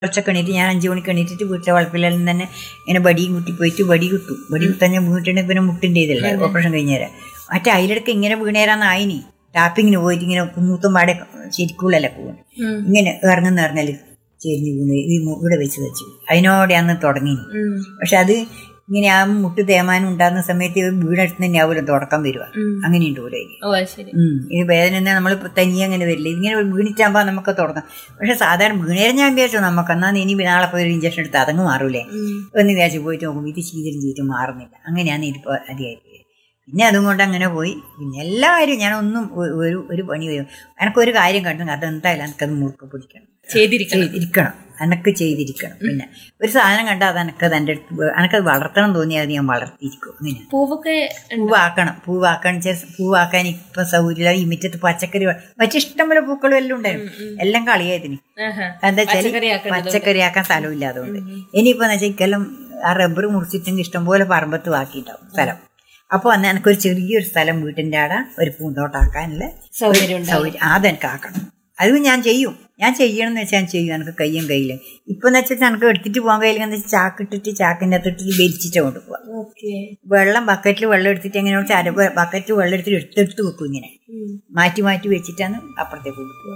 കുറച്ചൊക്കെ എണീറ്റ് ഞാൻ അഞ്ചു മണിക്ക് എണീറ്റിട്ട് വീട്ടിലെ വളപ്പിലെല്ലാം തന്നെ ഇങ്ങനെ ബടിയും കുത്തി പോയിട്ട് ബടി കിട്ടും ബടി കുത്താൻ ഞാൻ വീട്ടിൽ പിന്നെ മുട്ടിൻ്റെ ഇതല്ലേ ഓപ്പറേഷൻ കഴിഞ്ഞേരം മറ്റേ അതിലിടക്ക് ഇങ്ങനെ വീണേരാന്ന് ആയിനി ടാപ്പിങ്ങിന് പോയിട്ട് ഇങ്ങനെ മൂത്തും പാടെ ശരിക്കുള്ളല്ല പോകും ഇങ്ങനെ ഇറങ്ങുന്ന ഇറങ്ങല് ചെരിഞ്ഞ് വീണ് ഈ മു- ഇവിടെ വെച്ച് വെച്ചു അതിനോടെ അന്ന് തുടങ്ങി പക്ഷെ അത് ഇങ്ങനെ ആ മുട്ട് തേമാനം ഉണ്ടാകുന്ന സമയത്ത് വീടെടുത്ത് തന്നെ ആവുമല്ലോ തുടക്കം വരുക അങ്ങനെയുണ്ട് പോലെ ഓ അത് ശരി ഉം. ഈ വേദന എന്നാൽ നമ്മൾ തനിയെ അങ്ങനെ വരില്ല ഇങ്ങനെ വീണിട്ടാകുമ്പോൾ നമുക്ക് തുടങ്ങാം പക്ഷെ സാധാരണ വീണേരം ഞാൻ വിചാരിച്ചു നമുക്ക് എന്നാൽ ഇനി നാളെ പോയി ഒരു ഇഞ്ചക്ഷൻ എടുത്ത് അതങ്ങ് മാറൂലേ എന്ന് വിചാരിച്ച് പോയിട്ട് നോക്കുമ്പോൾ ഇത് ചെയ്തിട്ട് ചെയ്തിട്ട് മാറുന്നില്ല അങ്ങനെയാണ് ഇതിപ്പോൾ അധികമായിട്ട് പിന്നെ അതും കൊണ്ട് അങ്ങനെ പോയി പിന്നെ എല്ലാ കാര്യവും ഞാനൊന്നും ഒ- ഒരു ഒരു പണി വരും എനക്കൊരു കാര്യം കണ്ടു അതെന്തായാലും എനിക്കത് മുറുക്കെ പിടിക്കണം ചെയ്തിരിക്കണം ചെയ്തിരിക്കണം എനക്ക് ചെയ്തിരിക്കണം പിന്നെ ഒരു സാധനം കണ്ടാൽ അത് എനക്കത് എൻ്റെ അടുത്ത് വേ- എനക്കത് വളർത്തണം തോന്നിയാൽ അത് ഞാൻ വളർത്തിയിരിക്കും അങ്ങനെ പൂവൊക്കെ പൂവാക്കണം പൂവാക്കാൻ ചെ- പൂവാക്കാൻ ഇപ്പൊ സൗകര്യമില്ല ഈ മുറ്റത്ത് പച്ചക്കറി വ- മറ്റു ഇഷ്ടംപോലെ പൂക്കളും എല്ലാം ഉണ്ടായിരുന്നു എല്ലാം കളിയായതിന് ആഹാ. എന്താ വെച്ചാൽ പച്ചക്കറിയാക്കണത് പച്ചക്കറി ആക്കാൻ സ്ഥലമില്ല അതുകൊണ്ട് ഇനിയിപ്പോ എന്ന് വെച്ചാൽ ഇക്കെല്ലാം ആ റബ്ബർ മുറിച്ചിട്ടെങ്കിൽ ഇഷ്ടംപോലെ പറമ്പത്ത് ബാക്കിയിട്ടുണ്ടാവും സ്ഥലം അപ്പോൾ അന്ന് എനിക്കൊരു ചെറിയൊരു സ്ഥലം വീട്ടിൻ്റെ ആടെ ഒരു പൂന്തോട്ടാക്കാനുള്ള സൗകര്യം ഉണ്ട് സൗകര്യം അതെനിക്ക് ആക്കണം അത് ഞാൻ ചെയ്യും ഞാൻ ചെയ്യണം എന്ന് വെച്ചാൽ ഞാൻ ചെയ്യും എനിക്ക് കയ്യും കയ്യിലും ഇപ്പൊ എന്ന് വെച്ചാൽ എനിക്ക് എടുത്തിട്ട് പോകാൻ കഴിയില്ല എന്ന് വെച്ചാൽ ചാക്കിട്ടിട്ട് ചാക്കിൻ്റെ അകത്തിട്ട് വലിച്ചിട്ട് കൊണ്ട് പോവാം ഓക്കെ വെള്ളം ബക്കറ്റിൽ വെള്ളം എടുത്തിട്ട് എങ്ങനെ വെച്ചാൽ അര ബക്കറ്റ് വെള്ളം എടുത്തിട്ട് എടുത്തെടുത്ത് വെക്കും ഇങ്ങനെ മാറ്റി മാറ്റി വെച്ചിട്ടാണ് അപ്പുറത്തേക്ക് കൊടുക്കുക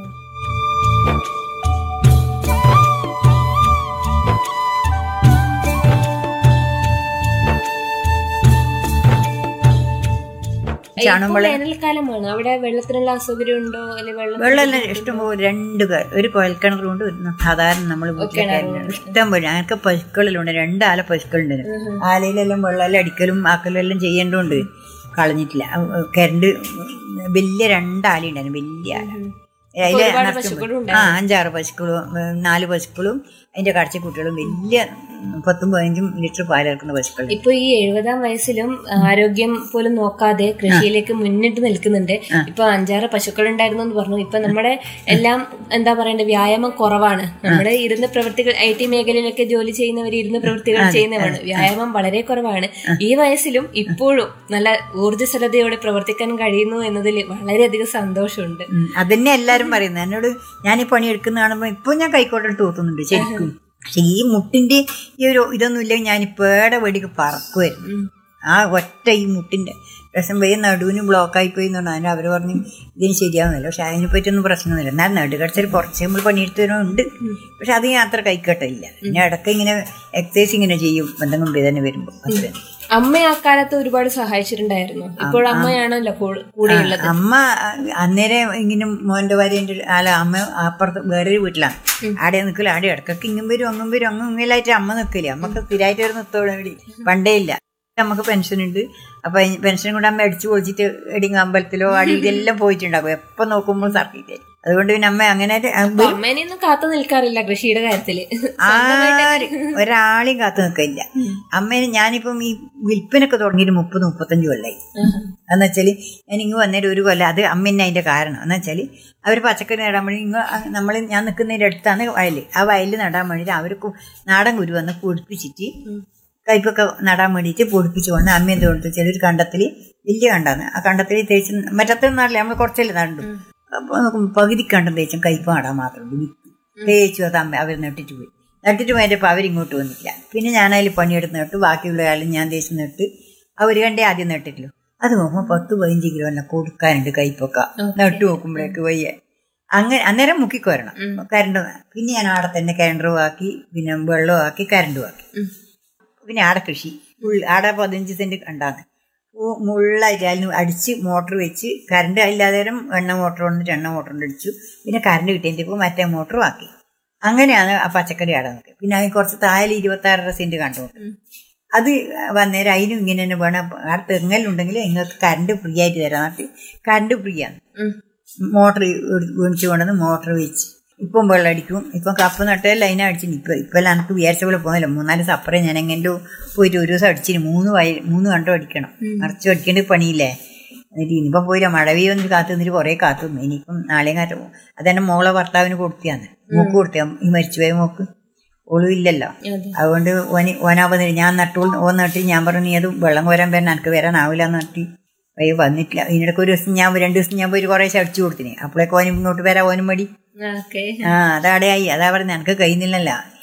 ചാണകം വെള്ളം വേനൽക്കാലമാണ് അവിടെ വെള്ളത്തിനുള്ള അസൗകര്യം ഉണ്ടോ അല്ലെ വെള്ളം വെള്ളമെല്ലാം ഇഷ്ടംപോലെ രണ്ട് ക- ഒരു കുഴൽക്കിണറുണ്ട് ഒരു സാധാരണ നമ്മൾ ഇഷ്ടം പോലെ ഞങ്ങൾക്ക് പശുക്കളെല്ലാം ഉണ്ട് രണ്ടാല പശുക്കളുണ്ട് ആലയിലെല്ലാം വെള്ളമെല്ലാം അടിക്കലും ആക്കലും എല്ലാം ചെയ്യേണ്ടതുണ്ട് കളഞ്ഞിട്ടില്ല അഹ് കരണ്ട് വലിയ രണ്ടാലുണ്ടായിരുന്നു വലിയ ആല അതിലെ ഒരുപാട് നിറച്ചും പശുക്കളും ആ അഞ്ചാറ് പശുക്കളും ഉം, നാല് പശുക്കളും അതിന്റെ കാഴ്ചക്കുട്ടികളും വലിയ ഉം, പത്തും പതിനഞ്ചും ലിറ്റർ പാലിറക്കുന്ന പശുക്കൾ ഇപ്പൊ ഈ എഴുപതാം വയസ്സിലും ആരോഗ്യം പോലും നോക്കാതെ കൃഷിയിലേക്ക് മുന്നിട്ട് നിൽക്കുന്നുണ്ട് ഇപ്പൊ അഞ്ചാറ് പശുക്കൾ ഉണ്ടായിരുന്നു എന്ന് പറഞ്ഞു ഇപ്പൊ നമ്മുടെ എല്ലാം എന്താ പറയണ്ടേ വ്യായാമം കുറവാണ് നമ്മുടെ ഇരുന്ന് പ്രവൃത്തികൾ ഐ ടി മേഖലയിലൊക്കെ ജോലി ചെയ്യുന്നവർ ഇരുന്ന് പ്രവൃത്തികൾ ചെയ്യുന്നവരാണ് വ്യായാമം വളരെ കുറവാണ് ഈ വയസ്സിലും ഇപ്പോഴും നല്ല ഊർജ്ജസ്വലതയോടെ പ്രവർത്തിക്കാൻ കഴിയുന്നു എന്നതിൽ വളരെയധികം സന്തോഷമുണ്ട് ഉം, അതന്നെ എല്ലാരും പറയുന്നത് എന്നോട് ഞാൻ ഈ പണി എടുക്കുന്ന കാണുമ്പോൾ ഇപ്പൊ ഞാൻ കൈക്കോട്ടെടുത്ത് തോന്നുന്നുണ്ട് ശരിക്കും പക്ഷെ ഈ മുട്ടിന്റെ ഈ ഒരു ഇതൊന്നും ഇല്ലെങ്കിൽ ഞാൻ ഇപ്പോടെ വെടിക്ക് പറക്കുമായിരുന്നു ആ ഒറ്റ ഈ മുട്ടിന്റെ രസം പോയി നടുവിന് ബ്ലോക്കായി പോയി എന്ന് പറഞ്ഞാൽ അവർ പറഞ്ഞു ഇതിന് ശരിയാവുന്നില്ല പക്ഷെ അതിനെ പറ്റിയൊന്നും പ്രശ്നമൊന്നുമില്ല എന്നാൽ നടുകടച്ചൊരു കുറച്ച് നമ്മൾ പണിയെടുത്തവരുണ്ട് പക്ഷെ അത് ഞാൻ അത്ര കൈക്കട്ടില്ല പിന്നെ ഇടയ്ക്ക് ഇങ്ങനെ എക്സസൈസ് ഇങ്ങനെ ചെയ്യും എന്തെങ്കിലും വേദന വരുമ്പോൾ അത്ര അമ്മ ആ കാലത്ത് ഒരുപാട് സഹായിച്ചിട്ടുണ്ടായിരുന്നു ഇപ്പോൾ അമ്മയാണല്ലോ കൂ- കൂടെയുള്ളത് അമ്മ അഹ് അന്നേരം ഇങ്ങനെ മോന്റെ ഭാര്യൻ്റെ അല്ല അമ്മ അപ്പുറത്ത് വേറൊരു വീട്ടിലാണ് ആടെ നിൽക്കില്ല ആടെ ഇടക്കൊക്കെ ഇങ്ങും വരും അങ്ങും വരും അങ്ങും ഇങ്ങലായിട്ട് അമ്മ നിൽക്കില്ല അമ്മക്ക് സ്ഥിരമായിട്ട് ഒരു നിർത്തോളം ഇവിടെ പണ്ടേ ഇല്ല നമുക്ക് പെൻഷൻ ഉണ്ട് അപ്പൊ പെൻഷൻ കൂടെ അമ്മ അടിച്ചു പൊളിച്ചിട്ട് എടിങ്ങ അമ്പലത്തിലോ അടി ഇതെല്ലാം പോയിട്ടുണ്ടാകും എപ്പൊ നോക്കുമ്പോൾ സർക്കിട്ട് അതുകൊണ്ട് പിന്നെ അമ്മ അങ്ങനെ അപ്പൊ അമ്മേനെയൊന്നും കാത്തു നിൽക്കാറില്ല കൃഷിയുടെ കാര്യത്തില് ആരും ഒരാളെയും കാത്തു നിൽക്കില്ല അമ്മേനെ ഞാനിപ്പം ഈ വിൽപ്പനൊക്കെ തുടങ്ങിയിട്ട് മുപ്പത് മുപ്പത്തഞ്ച് കൊല്ലായി എന്ന് വെച്ചാൽ ഞാൻ ഇങ്ങ് വന്നേരം ഒരു കൊല്ലം അത് അമ്മ തന്നെ അതിന്റെ കാരണം എന്ന് വെച്ചാൽ അവർ പച്ചക്കറി നടാൻ വേണ്ടി ഇങ്ങ് നമ്മൾ ഞാൻ നിൽക്കുന്നതിൻ്റെ അടുത്താണ് വയൽ ആ വയലിൽ നടാൻ വേണ്ടിയിട്ട് അവർ നാടൻ കുരു വന്ന് പൊടിപ്പിച്ചിട്ട് കയ്പൊക്കെ നടാൻ വേണ്ടിയിട്ട് പൊടിപ്പിച്ച് കൊണ്ട് അമ്മ എന്ത് കൊടുത്തു വെച്ചാൽ ഒരു കണ്ടത്തിൽ വലിയ കണ്ടാണ് ആ കണ്ടത്തിൽ തേച്ച് മറ്റത്തെ നാട്ടിലെ നമ്മൾ കുറച്ചല്ലേ നടണ്ടു അപ്പോൾ നോക്കുമ്പോൾ പകുതി കണ്ടം തേച്ചും കയ്പ് നടാൻ മാത്രം വിത്ത് തേച്ചു അത് അമ്മ അവർ നട്ടിട്ട് പോയി നട്ടിട്ട് പോയപ്പോൾ അവരിങ്ങോട്ട് വന്നില്ല പിന്നെ ഞാനതിൽ പണിയെടുത്ത് നട്ടു ബാക്കിയുള്ള ആളും ഞാൻ തേച്ച് നട്ട് അവർ കണ്ടേ ആദ്യം നട്ടിട്ടില്ലോ അത് നോക്കുമ്പോൾ പത്ത് പതിനഞ്ച് കിലോ എന്നെ കൊടുക്കാനുണ്ട് കയ്പൊക്കെ നട്ടു നോക്കുമ്പോഴേക്ക് വയ്യ അങ്ങനെ അന്നേരം മുക്കിക്കോരണം കരണ്ട് പിന്നെ ഞാൻ ആടെ തന്നെ കിണറും ആക്കി പിന്നെ വെള്ളവും ആക്കി കരണ്ടും ആക്കി പിന്നെ ആടെ കൃഷി ഉൾ ആടെ പതിനഞ്ച് സെന്റ് ഉണ്ടാന്ന് മുള്ളായിട്ട് അതിന് അടിച്ച് മോട്ടർ വെച്ച് കറണ്ട് ഇല്ലാതെ എണ്ണ മോട്ടർ വന്നിട്ട് എണ്ണ മോട്ടർ കൊണ്ട് അടിച്ചു പിന്നെ കറണ്ട് കിട്ടിയപ്പോൾ മറ്റേ മോട്ടറും ആക്കി അങ്ങനെയാണ് ആ പച്ചക്കറി ആടെ നോക്കിയത് പിന്നെ അതിന് കുറച്ച് താഴെ ഇരുപത്തി ആറര സെന്റ് കണ്ടു അത് വന്നേരം അതിനും ഇങ്ങനെ തന്നെ വേണം ആ തെങ്ങലുണ്ടെങ്കിൽ നിങ്ങൾക്ക് കറണ്ട് ഫ്രീ ആയിട്ട് തരാൻ പറഞ്ഞിട്ട് കറണ്ട് ഫ്രീ ആണ് മോട്ടർ മേടിച്ചു കൊണ്ടുവന്ന് മോട്ടർ വെച്ച് ഇപ്പം വെള്ളം അടിക്കും ഇപ്പം കപ്പ് നട്ടേ ലൈന അടിച്ചിന് ഇപ്പം ഇപ്പം എനിക്ക് വിചാരിച്ച പോലെ പോകുന്നില്ല മൂന്നാല് സപ്പറേ ഞാൻ എങ്ങനെ പോയിട്ട് ഒരു ദിവസം അടിച്ചിന് മൂന്ന് വയ മൂന്ന് കണ്ടോ അടിക്കണം നിറച്ചു അടിക്കേണ്ട പണിയില്ലേ എന്നിട്ട് ഇനിയിപ്പം പോയില്ല മഴ പെയ്യൊന്നും കാത്തു നിന്നിട്ട് കുറേ കാത്തു നിന്നു ഇനിയിപ്പം നാളെയും കാറ്റ് പോകും അതെന്നെ മോളെ ഭർത്താവിന് കൊടുത്തിയാന്ന് മോക്ക് കൊടുത്തിയാ ഈ മരിച്ചുപോയ മോക്ക് ഓളും ഇല്ലല്ലോ അതുകൊണ്ട് ഓന് ഓനാവുന്ന ഞാൻ നട്ടു ഓൻ നട്ടി ഞാൻ പറഞ്ഞു നീ അത് വെള്ളം കോരാൻ വരാൻ എനിക്ക് വരാനാവില്ല എന്ന് നട്ടി അയ്യോ വന്നിട്ടില്ല ഇതിനിടയ്ക്ക് ഒരു ദിവസം ഞാൻ രണ്ട് ദിവസം ഞാൻ പോയി കുറേശ്ശെ അടിച്ചു കൊടുത്തിനെ അപ്പോഴേക്ക് ഓനും ഇങ്ങോട്ട് വരാൻ ഓനും മടി ഓക്കെ ആ അതവിടെയായി അതാ പറയുന്നത് എനിക്ക് കഴിയുന്നില്ലല്ലോ